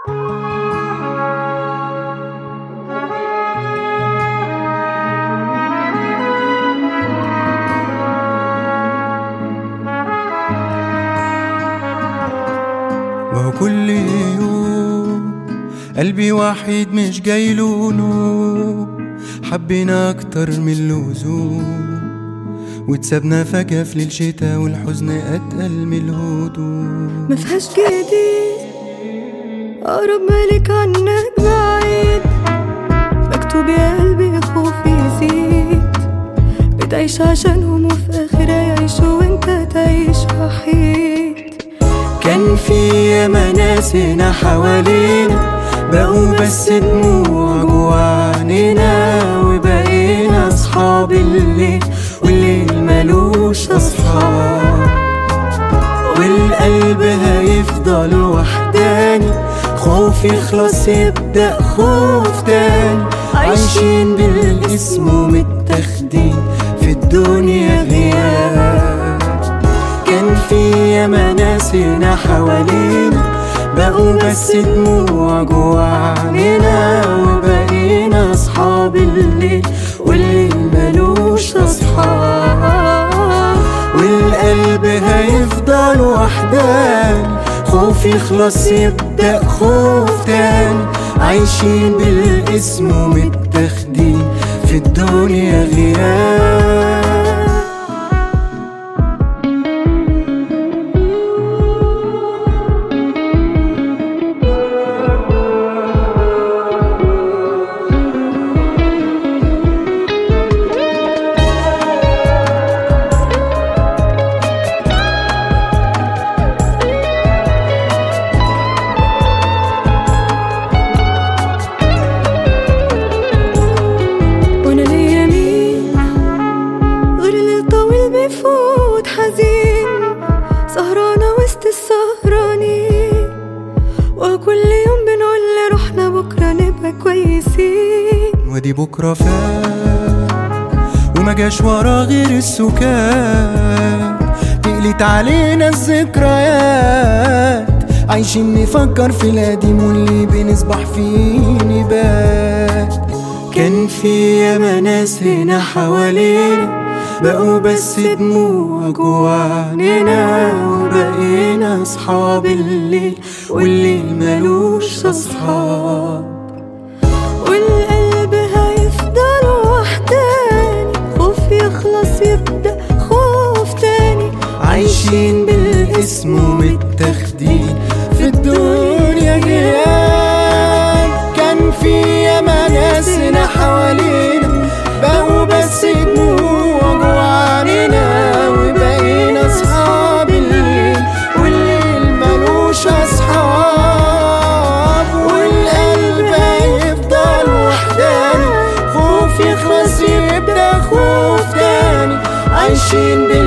وهو كل يوم قلبي وحيد مش جايله نوم حبينا أكتر من اللزوم واتسابنا فجأة في ليل شتا والحزن أتقل من الهدوء مفيهاش جديد أقرب مالك عنك بعيد مكتوب يا قلبي خوفي يزيد بتعيش عشانهم وفي آخر يعيشوا وانت تعيش وحيد كان في ياما ناس هنا حوالينا بقوا بس دموع جوا عينينا وبقينا أصحاب الليل والليل ملوش أصحاب والقلب هيفضل وحداني خوف يخلص يبدأ خوف تاني عايشين بالاسم ومتاخدين في الدنيا غياب كان في ياما ناس هنا حوالينا بقوا بس دموع جوا عينينا وبقينا أصحاب الليل والليل ملوش أصحاب والقلب هيفضل وحداني خوف يخلص يبدأ خوف تاني عايشين بالاسم ومتاخدين في الدنيا غياب وانا ليا مين غير اللي الطويل بيفوت حزين سهرانة وسط السهرانين وكل يوم بنقول لروحنا بكرة نبقى كويسين ودي بكرة فات وما جاش ورا غير السكات تقلت علينا الذكريات عايشين نفكر في القديم واللي بنسبح فيه نبات كان في ياما ناس هنا حوالينا بقوا بس دموع جوا عينينا وبقينا أصحاب الليل والليل ملوش أصحاب والقلب هيفضل وحداني خوف يخلص يبدأ خوف تاني عايشين بالاسم ومتاخدين في الدنيا جيران كان في ياما ناس هنا حوالينا بقوا بس دموع جوا عينينا وبقينا اصحاب الليل والليل ملوش اصحاب والقلب هيفضل وحداني خوف يخلص يبدا خوف تاني عايشين بال